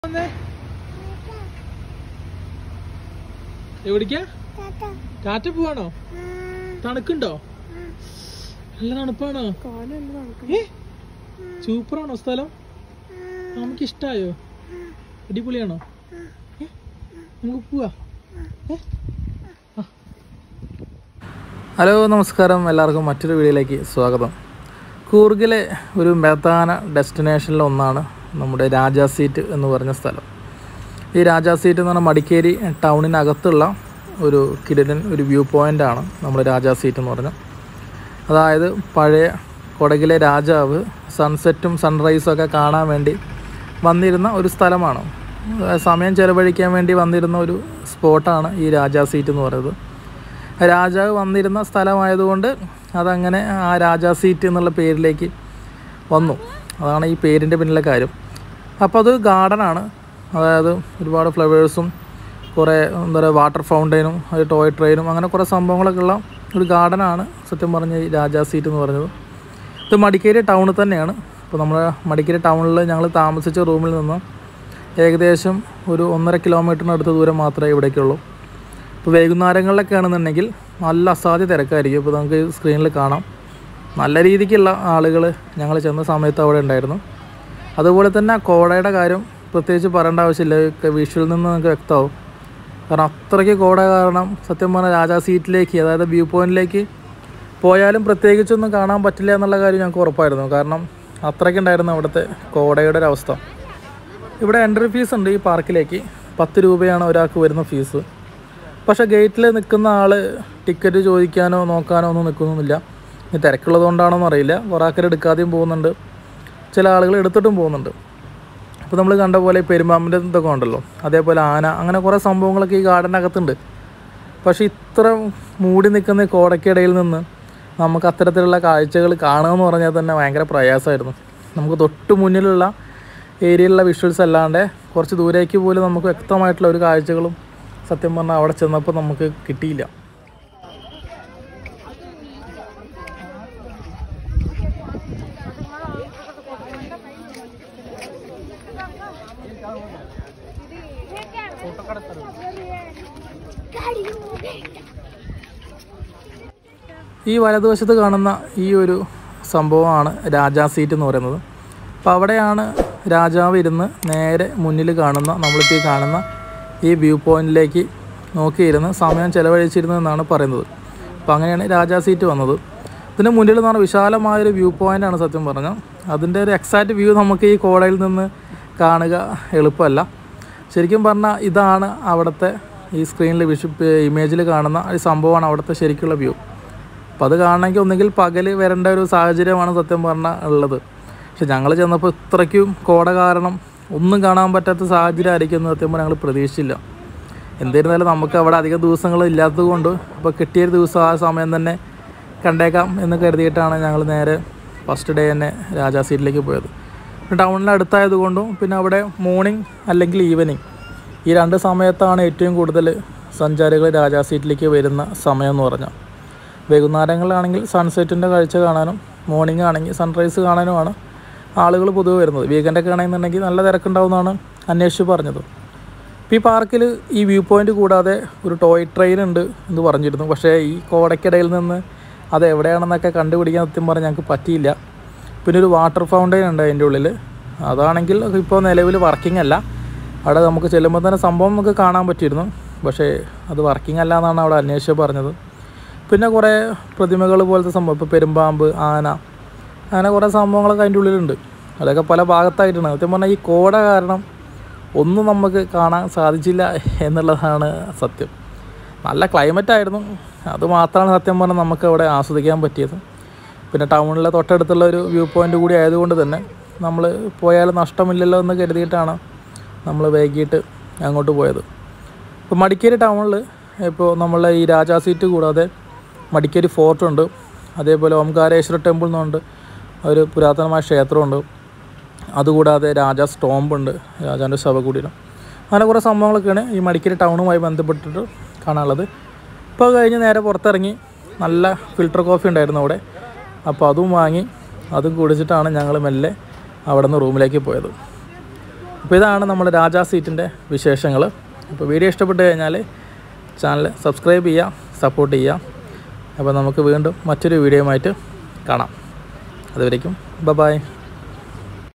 വന്നേ എവിടേക്കാ കാറ്റ പോവാണോ തണുക്കുണ്ടോ നല്ല തണുപ്പാണോ ഏ സൂപ്പറാണോ സ്ഥലം നമുക്ക് ഇഷ്ടായോ അടിപൊളിയാണോ ഏ? നമുക്ക് പോവാ ഏ? ഹലോ നമസ്കാരം എല്ലാവർക്കും മറ്റൊരു വീഡിയോയിലേക്ക് സ്വാഗതം കൂർഗിലെ ഒരു പ്രധാന ഡെസ്റ്റിനേഷനിൽ ഒന്നാണ് നമ്മുടെ രാജാ സീറ്റ് എന്ന് പറഞ്ഞ സ്ഥലം ഈ രാജാ സീറ്റ് എന്ന് പറഞ്ഞാൽ മടിക്കേരി ടൗണിനകത്തുള്ള ഒരു കിടിലൻ ഒരു വ്യൂ പോയിൻ്റാണ് നമ്മുടെ രാജാ സീറ്റ് എന്ന് പറഞ്ഞാൽ അതായത് പഴയ കൊടകിലെ രാജാവ് സൺസെറ്റും സൺറൈസും ഒക്കെ കാണാൻ വേണ്ടി വന്നിരുന്ന ഒരു സ്ഥലമാണ് അതായത് സമയം ചെലവഴിക്കാൻ വേണ്ടി വന്നിരുന്ന ഒരു സ്പോട്ടാണ് ഈ രാജാ സീറ്റ് എന്ന് പറയുന്നത് രാജാവ് വന്നിരുന്ന സ്ഥലമായതുകൊണ്ട് അതങ്ങനെ ആ രാജാ സീറ്റ് എന്നുള്ള പേരിലേക്ക് വന്നു അതാണ് ഈ പേരിൻ്റെ പിന്നിലെ കാര്യം അപ്പോൾ അത് ഗാർഡനാണ് അതായത് ഒരുപാട് ഫ്ലവേഴ്സും കുറേ എന്താ പറയുക വാട്ടർ ഫൗണ്ടൈനും ഒരു ടോയ് ട്രെയിനും അങ്ങനെ കുറേ സംഭവങ്ങളൊക്കെ ഉള്ള ഒരു ഗാർഡനാണ് സത്യം പറഞ്ഞ ഈ രാജാ സീറ്റ് എന്ന് പറയുന്നത് ഇത് മടിക്കേരി ടൗണിൽ തന്നെയാണ് ഇപ്പോൾ നമ്മുടെ മടിക്കേരി ടൗണിൽ ഞങ്ങൾ താമസിച്ച റൂമിൽ നിന്ന് ഏകദേശം ഒരു ഒന്നര കിലോമീറ്ററിനടുത്ത് ദൂരം മാത്രമേ ഇവിടേക്കുള്ളൂ ഇപ്പോൾ വൈകുന്നേരങ്ങളിലൊക്കെ ആണെന്നുണ്ടെങ്കിൽ നല്ല അസാധ്യ തിരക്കായിരിക്കും ഇപ്പോൾ നമുക്ക് സ്ക്രീനിൽ കാണാം നല്ല രീതിക്കുള്ള ആളുകൾ ഞങ്ങൾ ചെന്ന സമയത്ത് അവിടെ ഉണ്ടായിരുന്നു അതുപോലെ തന്നെ ആ കോടയുടെ കാര്യം പ്രത്യേകിച്ച് പറയേണ്ട ആവശ്യമില്ല വിഷ്വലിൽ നിന്ന് നമുക്ക് വ്യക്തമാവും കാരണം അത്രയ്ക്ക് കോട കാരണം സത്യം പറഞ്ഞാൽ രാജാ സീറ്റിലേക്ക് അതായത് വ്യൂ പോയിന്റിലേക്ക് പോയാലും പ്രത്യേകിച്ചൊന്നും കാണാൻ പറ്റില്ല എന്നുള്ള കാര്യം ഞങ്ങൾക്ക് ഉറപ്പായിരുന്നു കാരണം അത്രയ്ക്കുണ്ടായിരുന്നു അവിടുത്തെ കോടയുടെ ഒരു അവസ്ഥ ഇവിടെ എൻട്രി ഫീസ് ഉണ്ട് ഈ പാർക്കിലേക്ക് പത്ത് രൂപയാണ് ഒരാൾക്ക് വരുന്ന ഫീസ് പക്ഷേ ഗേറ്റിൽ നിൽക്കുന്ന ആൾ ടിക്കറ്റ് ചോദിക്കാനോ നോക്കാനോ ഒന്നും നിൽക്കുന്നൊന്നുമില്ല ഇനി തിരക്കുള്ളത് കൊണ്ടാണോ എന്നറിയില്ല കുറേ ആൾക്കാർ എടുക്കാതെയും പോകുന്നുണ്ട് ചില ആളുകൾ എടുത്തിട്ടും പോകുന്നുണ്ട് അപ്പോൾ നമ്മൾ കണ്ട പോലെ ഈ പെരുമ്പാമ്പിൻ്റെ ഇതൊക്കെ ഉണ്ടല്ലോ അതേപോലെ ആന അങ്ങനെ കുറേ സംഭവങ്ങളൊക്കെ ഈ ഗാർഡനകത്തുണ്ട് പക്ഷേ ഇത്ര മൂടി നിൽക്കുന്ന ഈ കോടയ്ക്കിടയിൽ നിന്ന് നമുക്ക് അത്തരത്തിലുള്ള കാഴ്ചകൾ കാണുക എന്ന് പറഞ്ഞാൽ തന്നെ ഭയങ്കര പ്രയാസമായിരുന്നു നമുക്ക് തൊട്ട് മുന്നിലുള്ള ഏരിയയിലുള്ള വിഷ്വൽസ് അല്ലാണ്ട് കുറച്ച് ദൂരേക്ക് പോലും നമുക്ക് വ്യക്തമായിട്ടുള്ള ഒരു കാഴ്ചകളും സത്യം പറഞ്ഞാൽ അവിടെ ചെന്നപ്പോൾ നമുക്ക് കിട്ടിയില്ല ഈ വലതുവശത്ത് കാണുന്ന ഈ ഒരു സംഭവമാണ് രാജാ സീറ്റ് എന്ന് പറയുന്നത് അപ്പോൾ അവിടെയാണ് രാജാവ് ഇരുന്ന് നേരെ മുന്നിൽ കാണുന്ന നമ്മളിപ്പോൾ ഈ കാണുന്ന ഈ വ്യൂ പോയിന്റിലേക്ക് നോക്കിയിരുന്ന് സമയം ചെലവഴിച്ചിരുന്നതെന്നാണ് പറയുന്നത് അപ്പോൾ അങ്ങനെയാണ് രാജാ സീറ്റ് വന്നത് ഇതിന് മുന്നിൽ എന്ന് പറഞ്ഞാൽ വിശാലമായൊരു വ്യൂ പോയിൻ്റാണ് സത്യം പറഞ്ഞാൽ അതിൻ്റെ ഒരു എക്സാക്റ്റ് വ്യൂ നമുക്ക് ഈ കോടയിൽ നിന്ന് കാണുക എളുപ്പമല്ല ശരിക്കും പറഞ്ഞാൽ ഇതാണ് അവിടുത്തെ ഈ സ്ക്രീനിൽ വിഷു ഇമേജിൽ കാണുന്ന ഒരു സംഭവമാണ് അവിടുത്തെ ശരിക്കുള്ള വ്യൂ അപ്പോൾ അത് കാണണമെങ്കിൽ ഒന്നുകിൽ പകൽ വരേണ്ട ഒരു സാഹചര്യമാണ് സത്യം പറഞ്ഞാൽ ഉള്ളത് പക്ഷെ ഞങ്ങൾ ചെന്നപ്പോൾ ഇത്രയ്ക്കും കോട കാരണം ഒന്നും കാണാൻ പറ്റാത്ത സാഹചര്യം ആയിരിക്കും എന്ന് സത്യം പറഞ്ഞാൽ ഞങ്ങൾ പ്രതീക്ഷിച്ചില്ല എന്നിരുന്നാലും നമുക്ക് അവിടെ അധികം ദിവസങ്ങൾ ഇല്ലാത്തത് കൊണ്ട് അപ്പോൾ കിട്ടിയൊരു ദിവസം ആ സമയം തന്നെ കണ്ടേക്കാം എന്ന് കരുതിയിട്ടാണ് ഞങ്ങൾ നേരെ ഫസ്റ്റ് ഡേ തന്നെ രാജാ സീറ്റിലേക്ക് പോയത് ടൗണിൻ്റെ അടുത്തായത് കൊണ്ടും പിന്നെ അവിടെ മോർണിംഗ് അല്ലെങ്കിൽ ഈവനിങ് ഈ രണ്ട് സമയത്താണ് ഏറ്റവും കൂടുതൽ സഞ്ചാരികൾ രാജാ സീറ്റിലേക്ക് വരുന്ന സമയം എന്ന് പറഞ്ഞാൽ വൈകുന്നേരങ്ങളിലാണെങ്കിൽ സൺസെറ്റിൻ്റെ കാഴ്ച കാണാനും മോർണിംഗ് ആണെങ്കിൽ സൺറൈസ് കാണാനുമാണ് ആളുകൾ പൊതുവെ വരുന്നത് വീക്കെൻഡൊക്കെ ആണെന്നുണ്ടെങ്കിൽ നല്ല തിരക്കുണ്ടാവുമെന്നാണ് അന്വേഷിച്ച് പറഞ്ഞത് ഇപ്പോൾ ഈ പാർക്കിൽ ഈ വ്യൂ പോയിൻ്റ് കൂടാതെ ഒരു ടോയ് ട്രെയിൻ ഉണ്ട് എന്ന് പറഞ്ഞിരുന്നു പക്ഷേ ഈ കോടയ്ക്കിടയിൽ നിന്ന് അത് എവിടെയാണെന്നൊക്കെ കണ്ടുപിടിക്കാൻ സത്യം പറഞ്ഞാൽ ഞങ്ങൾക്ക് പറ്റിയില്ല പിന്നെ ഒരു വാട്ടർ ഫൗണ്ടൈൻ ഉണ്ട് അതിൻ്റെ ഉള്ളിൽ അതാണെങ്കിൽ ഇപ്പോൾ നിലവിൽ വർക്കിംഗ് അല്ല അവിടെ നമുക്ക് ചെല്ലുമ്പോൾ തന്നെ സംഭവം നമുക്ക് കാണാൻ പറ്റിയിരുന്നു പക്ഷേ അത് വർക്കിംഗ് അല്ല എന്നാണ് അവിടെ അന്വേഷിച്ച് പറഞ്ഞത് പിന്നെ കുറേ പ്രതിമകൾ പോലത്തെ സംഭവം ഇപ്പോൾ പെരുമ്പാമ്പ് ആന അങ്ങനെ കുറേ സംഭവങ്ങളൊക്കെ അതിൻ്റെ ഉള്ളിലുണ്ട് അതൊക്കെ പല ഭാഗത്തായിട്ടാണ് സത്യം പറഞ്ഞാൽ ഈ കോട കാരണം ഒന്നും നമുക്ക് കാണാൻ സാധിച്ചില്ല എന്നുള്ളതാണ് സത്യം നല്ല ക്ലൈമറ്റ് ആയിരുന്നു അത് മാത്രമാണ് സത്യം പറഞ്ഞാൽ നമുക്ക് അവിടെ ആസ്വദിക്കാൻ പറ്റിയത് പിന്നെ ടൗണിലെ തൊട്ടടുത്തുള്ള ഒരു വ്യൂ പോയിൻ്റ് കൂടി ആയതുകൊണ്ട് തന്നെ നമ്മൾ പോയാലും നഷ്ടമില്ലല്ലോ എന്ന് കരുതിയിട്ടാണ് നമ്മൾ വൈകിട്ട് അങ്ങോട്ട് പോയത് ഇപ്പോൾ മടിക്കേരി ടൗണിൽ ഇപ്പോൾ നമ്മളെ ഈ രാജാ സീറ്റ് കൂടാതെ മടിക്കേരി ഫോർട്ടുണ്ട് അതേപോലെ ഓംകാരേശ്വര ടെമ്പിൾ എന്നുണ്ട് ഒരു പുരാതനമായ ക്ഷേത്രമുണ്ട് അതുകൂടാതെ രാജാസ് ടോംബ് ഉണ്ട് രാജാൻ്റെ ശവകുടീരം അങ്ങനെ കുറേ സംഭവങ്ങളൊക്കെയാണ് ഈ മടിക്കേരി ടൗണുമായി ബന്ധപ്പെട്ടിട്ട് കാണാനുള്ളത് ഇപ്പോൾ അത് കഴിഞ്ഞ് നേരെ പുറത്തിറങ്ങി നല്ല ഫിൽട്ടർ കോഫി ഉണ്ടായിരുന്നു അവിടെ അപ്പോൾ അതും വാങ്ങി അതും കുടിച്ചിട്ടാണ് ഞങ്ങൾ മെല്ലെ അവിടെ നിന്ന് റൂമിലേക്ക് പോയത് അപ്പോൾ ഇതാണ് നമ്മുടെ രാജാ സീറ്റിൻ്റെ വിശേഷങ്ങൾ അപ്പോൾ വീഡിയോ ഇഷ്ടപ്പെട്ട് കഴിഞ്ഞാൽ ചാനൽ സബ്സ്ക്രൈബ് ചെയ്യുക സപ്പോർട്ട് ചെയ്യുക അപ്പോൾ നമുക്ക് വീണ്ടും മറ്റൊരു വീഡിയോയുമായിട്ട് കാണാം അതുവരേക്കും ബ ബായ്